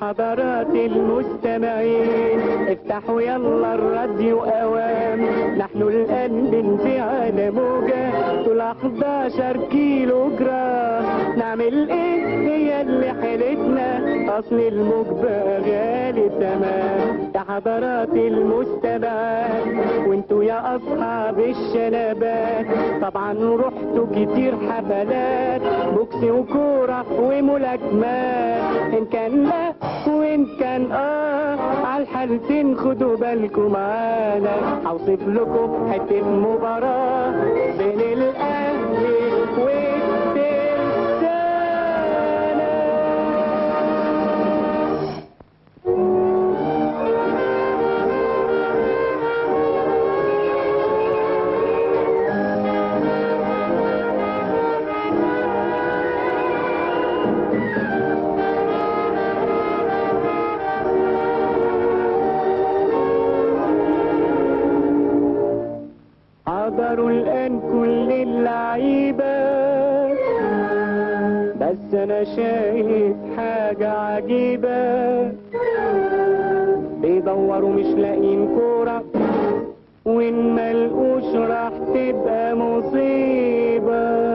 حضرات المستمعين افتحوا يلا الراديو اوام نحن الان بنذيع على موجة طول 11 كيلو جرام نعمل ايه هي اللي حيلتنا اصل الموج بقى غالي تمام يا حضرات المستمعات وانتوا يا اصحاب الشنبات طبعا رحتوا كتير حفلات بوكس وكورة وملاكمات ان كان لا وان كان اه على الحالتين خدوا بالكم معانا هوصف لكم حتة مباراة بين الاهلي والترسانة حضروا الآن كل اللعيبة بس أنا شايف حاجة عجيبة بيدوروا مش لاقيين كورة وإن ملقوش راح تبقى مصيبة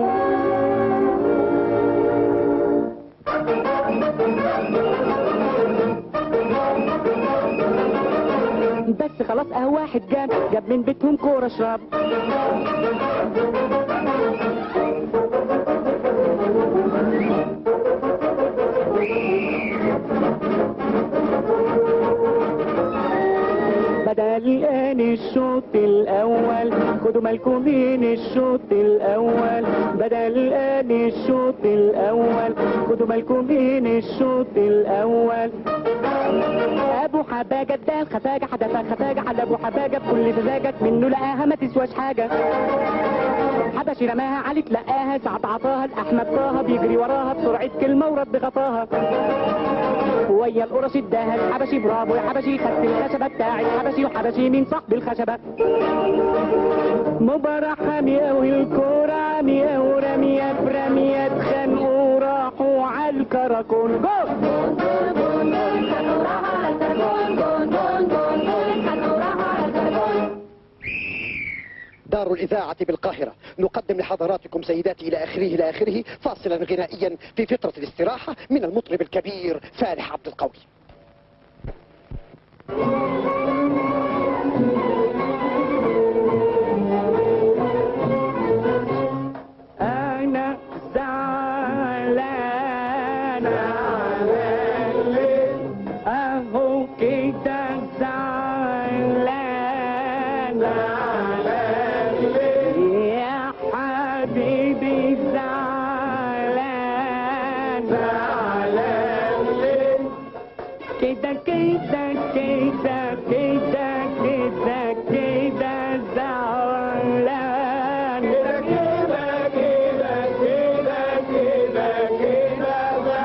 بس خلاص اه واحد جاب جاب من بيتهم كورة اشرب بدأ الآن الشوط الأول خدوا بالكم من الشوط الأول بدأ الآن الشوط الأول خدوا بالكم من الشوط الأول ابو حباجه ادال خفاجه حدفها خفاجه على ابو حباجه بكل سذاجه منه لقاها ما تسواش حاجه حبشي رماها علي تلقاها ساعة عطاها لاحمد طه بيجري وراها بسرعه كلمه ورد غطاها ويا القرش اداها الحبشي برافو يا حبشي خدت الخشبه بتاعت حبشي وحبشي مين صاحب الخشبه مباراة حامية والكورة عمية ورمية برمية اتخانقوا راحوا على الكراكون جول دار الإذاعة بالقاهرة نقدم لحضراتكم سيداتي إلى آخره إلى آخره فاصلا غنائيا في فترة الاستراحة من المطرب الكبير فالح عبد القوي انا زعلان على الليل اهو كده زعلان على الليل يا حبيبي زعلان على الليل كده كده كده كده كده كده زعلان كده كده كده كده كده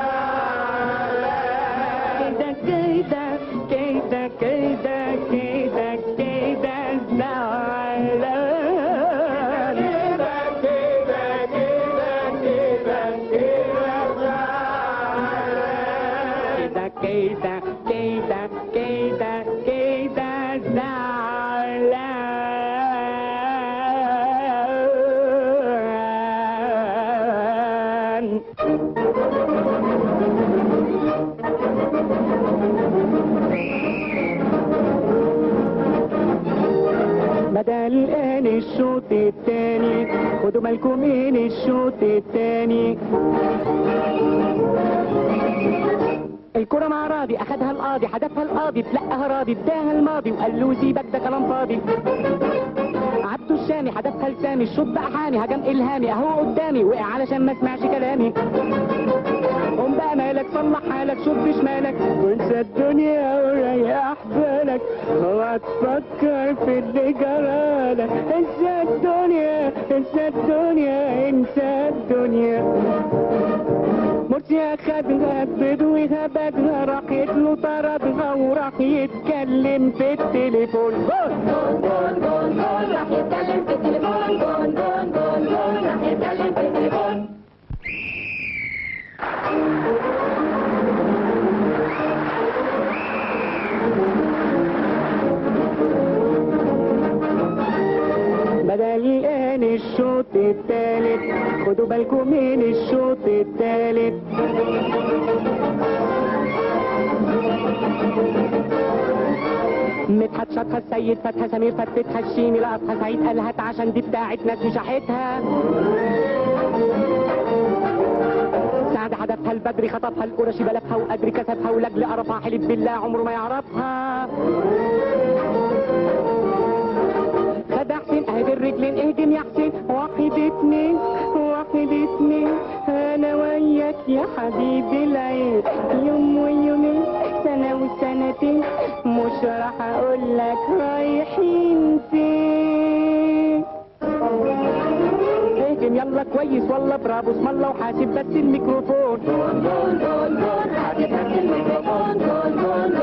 زعلان كده كده كده كده كده كده زعلان كده كده كده كده كده زعلان كده كده كده كده كده زعلان بدأ الآن الشوط التاني خدوا بالكم من الشوط التاني الكرة مع راضي أخدها القاضي حدفها القاضي تلقاها راضي اداها الماضي وقال له سيبك ده كلام فاضي عبده الشامي حدفها لسامي الشوط بقى حامي هجم إلهامي أهو قدامي وقع علشان ما سمعش كلامي قوم بقى مالك صلح حالك شوف بشمالك وانسى الدنيا وريح بالك اوعى تفكر في اللي جرالك انسى الدنيا انسى الدنيا انسى الدنيا مرسي اخدها بدوي هبدها راح له طردها وراح يتكلم في التليفون جول جول جول جول راح يتكلم في التليفون جول جول جول جول راح يتكلم في التليفون خدوا بالكم من الشوط التالت مدحت شطها السيد فتحة سمير فتتها الشيمي لقطها سعيد قالها عشان دي بتاعت ناس وشحتها سعد حدفها البدري خطفها القرشي بلفها وقدري كسبها ولاجل قرفها حلف بالله عمره ما يعرفها خد حسين اهدي الرجلين اهدم يا حسين واحد اتنين واحد اتنين انا وياك يا حبيبي العين يوم ويومين سنة وسنتين مش راح اقول لك رايحين فين اهجم يلا كويس والله برافو اسم الله وحاسب بس الميكروفون جون جون جون حبيبك الميكروفون جون جون جون